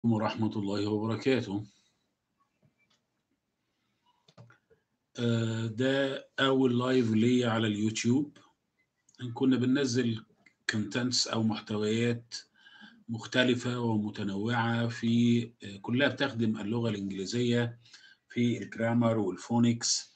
ورحمة الله وبركاته آه، ده أول لايف ليا على اليوتيوب كنا بننزل كونتنتس أو محتويات مختلفة ومتنوعة في آه، كلها بتخدم اللغة الإنجليزية في الجرامر والفونكس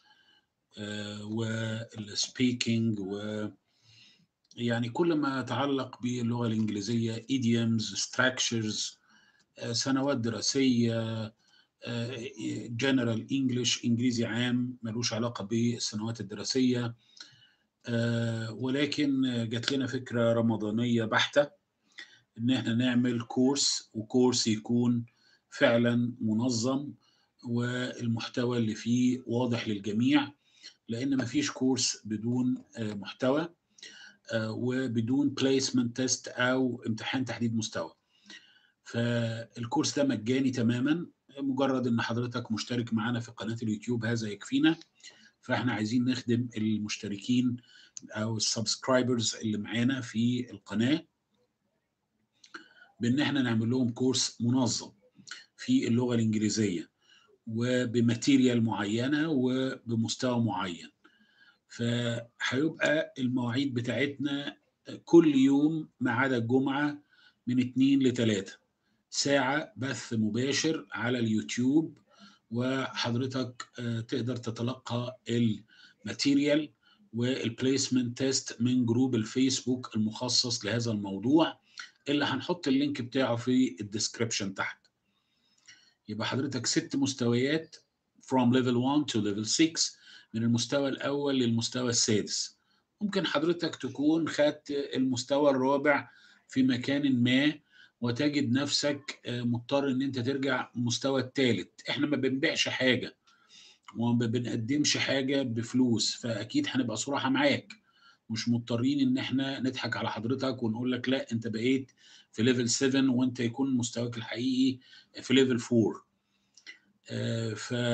والسبيكينج و يعني كل ما يتعلق باللغة الإنجليزية idioms structures آه، سنوات دراسية جنرال انجلش انجليزي عام ملوش علاقه بالسنوات الدراسيه آه، ولكن جات لنا فكره رمضانيه بحته ان احنا نعمل كورس وكورس يكون فعلا منظم والمحتوى اللي فيه واضح للجميع لان مفيش كورس بدون آه، محتوى آه، وبدون بليسمنت تيست او امتحان تحديد مستوى فالكورس ده مجاني تماما مجرد ان حضرتك مشترك معانا في قناه اليوتيوب هذا يكفينا فاحنا عايزين نخدم المشتركين او السبسكرايبرز اللي معانا في القناه بان احنا نعمل لهم كورس منظم في اللغه الانجليزيه وبماتيريال معينه وبمستوى معين فهيبقى المواعيد بتاعتنا كل يوم ما عدا الجمعه من 2 ل 3 ساعة بث مباشر على اليوتيوب وحضرتك آه، تقدر تتلقى الماتيريال والبليسمنت تيست من جروب الفيسبوك المخصص لهذا الموضوع اللي هنحط اللينك بتاعه في الديسكريبشن تحت يبقى حضرتك ست مستويات from level 1 to level 6 من المستوى الأول للمستوى السادس ممكن حضرتك تكون خدت المستوى الرابع في مكان ما وتجد نفسك آه، مضطر ان انت ترجع المستوى الثالث احنا ما بنبيعش حاجه وما بنقدمش حاجه بفلوس فاكيد هنبقى صراحه معاك مش مضطرين ان احنا نضحك على حضرتك ونقول لك لا انت بقيت في ليفل 7 وانت يكون مستواك الحقيقي في ليفل 4 آه،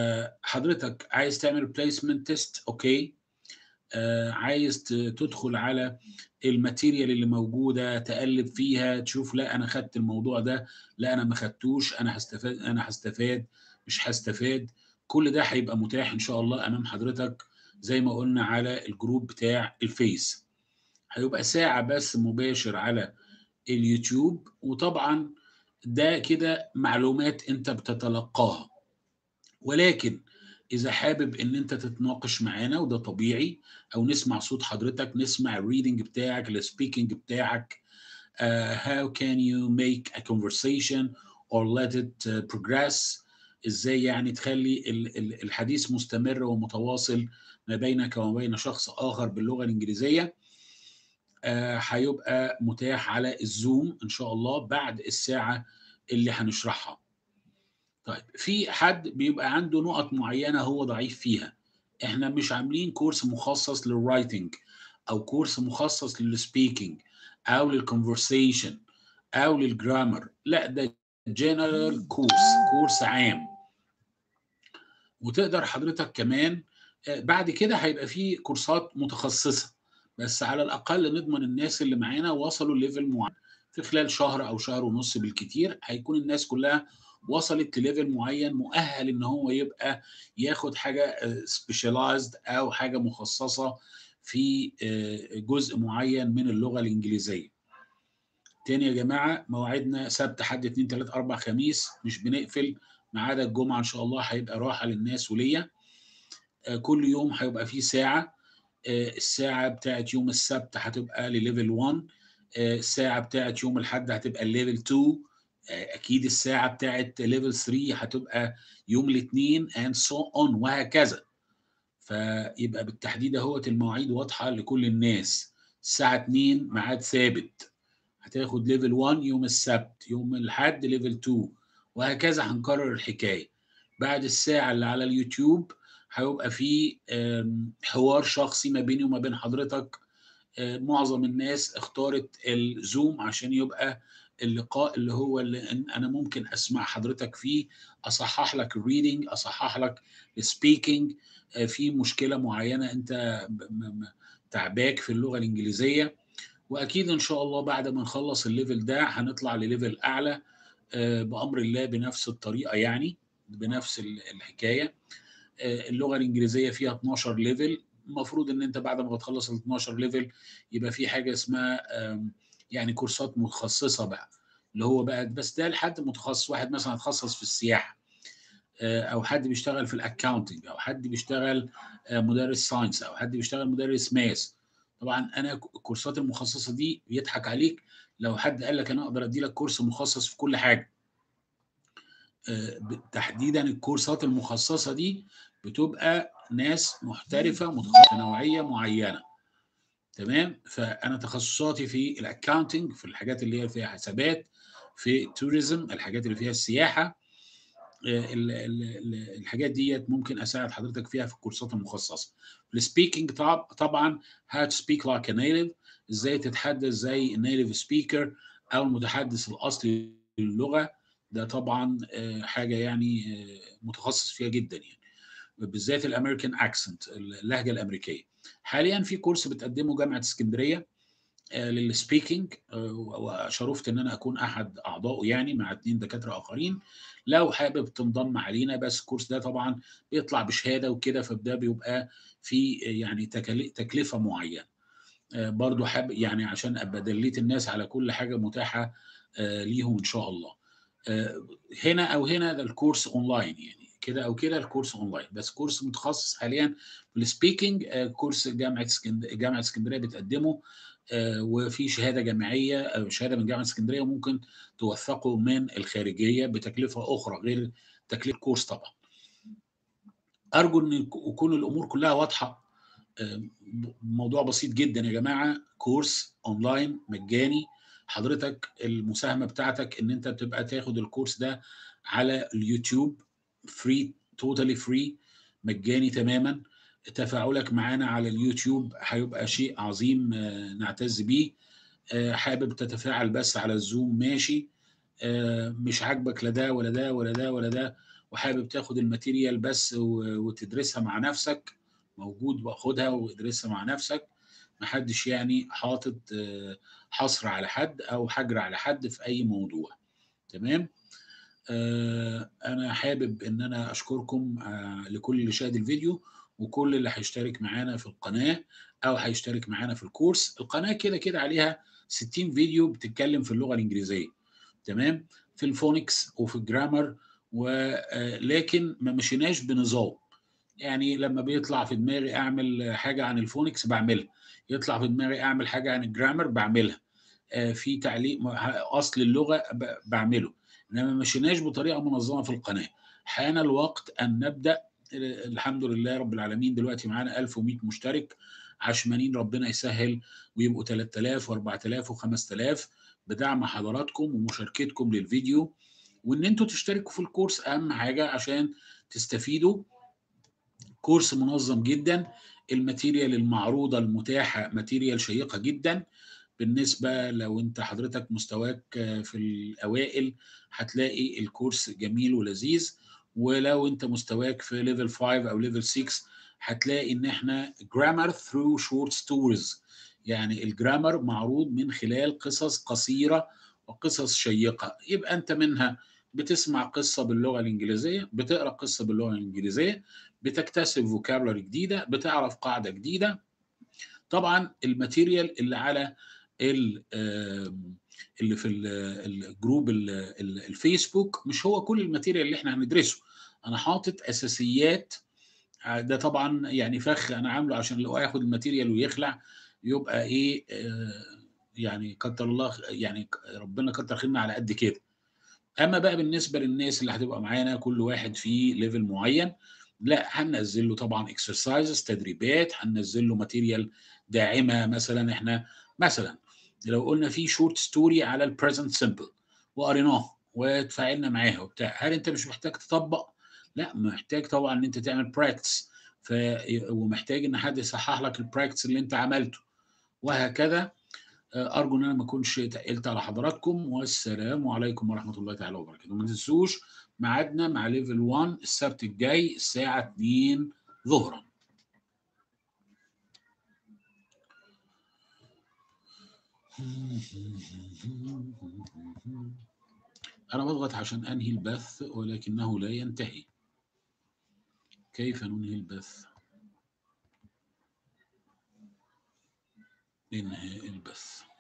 فحضرتك عايز تعمل بليسمنت تيست اوكي آه، عايز ت- تدخل على الماتيريال اللي موجوده تقلب فيها تشوف لا انا خدت الموضوع ده لا انا ما خدتوش انا هستفاد انا هستفاد مش هستفاد كل ده هيبقى متاح ان شاء الله امام حضرتك زي ما قلنا على الجروب بتاع الفيس هيبقى ساعه بس مباشر على اليوتيوب وطبعا ده كده معلومات انت بتتلقاها ولكن اذا حابب ان انت تتناقش معانا وده طبيعي او نسمع صوت حضرتك نسمع الريدنج بتاعك السبيكنج بتاعك uh, how can you make a conversation or let it uh, progress ازاي يعني تخلي ال- ال- الحديث مستمر ومتواصل ما بينك وما بين شخص اخر باللغه الانجليزيه آه، هيبقى متاح على الزوم ان شاء الله بعد الساعه اللي هنشرحها طيب في حد بيبقى عنده نقط معينه هو ضعيف فيها احنا مش عاملين كورس مخصص للرايتنج او كورس مخصص للسبيكينج او للكونفرسيشن او للجرامر لا ده جنرال كورس كورس عام وتقدر حضرتك كمان آه، بعد كده هيبقى في كورسات متخصصه بس على الاقل نضمن الناس اللي معانا وصلوا ليفل معين في خلال شهر او شهر ونص بالكتير هيكون الناس كلها وصلت لليفل معين مؤهل ان هو يبقى ياخد حاجه سبيشاليزد او حاجه مخصصه في آه، جزء معين من اللغه الانجليزيه تاني يا جماعه مواعيدنا سبت حد اتنين تلات اربع خميس مش بنقفل ما عدا الجمعه ان شاء الله هيبقى راحه للناس وليا آه، كل يوم هيبقى فيه ساعه آه، الساعه بتاعت يوم السبت هتبقى لليفل 1 آه، الساعه بتاعت يوم الاحد هتبقى ليفل 2 آه، اكيد الساعه بتاعت ليفل 3 هتبقى يوم الاثنين and so on وهكذا فيبقى بالتحديد اهوت المواعيد واضحه لكل الناس الساعه 2 ميعاد ثابت هتاخد ليفل 1 يوم السبت يوم الاحد ليفل 2 وهكذا هنكرر الحكايه بعد الساعه اللي على اليوتيوب هيبقى في آم، حوار شخصي ما بيني وما بين حضرتك آه، معظم الناس اختارت الزوم عشان يبقى اللقاء اللي هو اللي إن- انا ممكن اسمع حضرتك فيه اصحح لك الريدنج اصحح لك السبيكينج في مشكله معينه انت ب- م- م- تعباك في اللغه الانجليزيه واكيد ان شاء الله بعد ما نخلص الليفل ده هنطلع لليفل اعلى بامر الله بنفس الطريقه يعني بنفس الحكايه اللغه الانجليزيه فيها 12 ليفل المفروض ان انت بعد ما بتخلص ال 12 ليفل يبقى في حاجه اسمها يعني كورسات متخصصه بقى اللي هو بقى بس ده لحد متخصص واحد مثلا اتخصص في السياحه او حد بيشتغل في الاكاونتنج او حد بيشتغل مدرس ساينس او حد بيشتغل مدرس ماس طبعا انا الكورسات المخصصه دي بيضحك عليك لو حد قال لك انا اقدر ادي لك كورس مخصص في كل حاجه تحديدا الكورسات المخصصه دي بتبقى ناس محترفه متخصصه نوعيه معينه تمام فانا تخصصاتي في الاكاونتنج في الحاجات اللي هي فيها حسابات في التوريزم الحاجات اللي فيها السياحه الحاجات ديت ممكن اساعد حضرتك فيها في الكورسات المخصصه السبيكينج طبعا how to speak like a native ازاي تتحدث زي النيتيف سبيكر او المتحدث الاصلي للغه ده طبعا حاجه يعني متخصص فيها جدا يعني بالذات الامريكان اكسنت اللهجه الامريكيه حاليا في كورس بتقدمه جامعه اسكندريه للسبيكينج وشرفت ان انا اكون احد اعضائه يعني مع اثنين دكاتره اخرين لو حابب تنضم علينا بس الكورس ده طبعا بيطلع بشهاده وكده فده بيبقى في يعني تكلفه معينه برضو حابب يعني عشان ابقى دليت الناس على كل حاجه متاحه ليهم ان شاء الله هنا او هنا ده الكورس اونلاين يعني كده او كده الكورس اونلاين بس كورس متخصص حاليا في السبيكينج كورس جامعه اسكندريه جامعه اسكندريه بتقدمه وفي شهاده جامعيه شهاده من جامعه اسكندريه وممكن توثقه من الخارجيه بتكلفه اخرى غير تكلفه الكورس طبعا ارجو ان يكون الامور كلها واضحه موضوع بسيط جدا يا جماعه كورس اونلاين مجاني حضرتك المساهمه بتاعتك ان انت تبقى تاخد الكورس ده على اليوتيوب فري توتالي فري مجاني تماما تفاعلك معانا على اليوتيوب هيبقى شيء عظيم نعتز بيه حابب تتفاعل بس على الزوم ماشي مش عاجبك لا ده ولا ده ولا ده ولا ده وحابب تاخد الماتيريال بس وتدرسها مع نفسك موجود واخدها وادرسها مع نفسك محدش يعني حاطط حصر على حد او حجر على حد في اي موضوع تمام انا حابب ان انا اشكركم لكل اللي شاهد الفيديو وكل اللي هيشترك معانا في القناه او هيشترك معانا في الكورس القناه كده كده عليها 60 فيديو بتتكلم في اللغه الانجليزيه تمام في الفونكس وفي الجرامر ولكن ما مشيناش بنظام يعني لما بيطلع في دماغي اعمل حاجه عن الفونكس بعملها يطلع في دماغي اعمل حاجه عن الجرامر بعملها في تعليق اصل اللغه بعمله انما ما مشيناش بطريقه منظمه في القناه حان الوقت ان نبدا الحمد لله رب العالمين دلوقتي معانا 1100 مشترك عشمانين ربنا يسهل ويبقوا 3000 و4000 و5000 بدعم حضراتكم ومشاركتكم للفيديو وان انتوا تشتركوا في الكورس اهم حاجه عشان تستفيدوا كورس منظم جدا الماتيريال المعروضه المتاحه ماتيريال شيقه جدا بالنسبه لو انت حضرتك مستواك في الاوائل هتلاقي الكورس جميل ولذيذ ولو انت مستواك في ليفل 5 او ليفل 6 هتلاقي ان احنا جرامر ثرو شورت ستوريز يعني الجرامر معروض من خلال قصص قصيره وقصص شيقه يبقى انت منها بتسمع قصه باللغه الانجليزيه بتقرا قصه باللغه الانجليزيه بتكتسب فوكابلري جديده بتعرف قاعده جديده طبعا الماتيريال اللي على اللي في الجروب الفيسبوك مش هو كل الماتيريال اللي احنا هندرسه انا حاطط اساسيات ده طبعا يعني فخ انا عامله عشان لو ياخد الماتيريال ويخلع يبقى ايه يعني كتر الله يعني ربنا كتر خيرنا على قد كده اما بقى بالنسبه للناس اللي هتبقى معانا كل واحد في ليفل معين لا هننزل له طبعا اكسرسايزز تدريبات هننزل له ماتيريال داعمه مثلا احنا مثلا لو قلنا في شورت ستوري على البريزنت سمبل وقريناه وتفاعلنا معاها وبتاع هل انت مش محتاج تطبق؟ لا محتاج طبعا ان انت تعمل براكتس ف ومحتاج ان حد يصحح لك البراكتس اللي انت عملته وهكذا ارجو ان انا ما اكونش تقلت على حضراتكم والسلام عليكم ورحمه الله تعالى وبركاته ما تنسوش ميعادنا مع ليفل 1 السبت الجاي الساعه 2 ظهرا أنا باضغط عشان أنهي البث ولكنه لا ينتهي. كيف ننهي البث؟ إنهاء البث.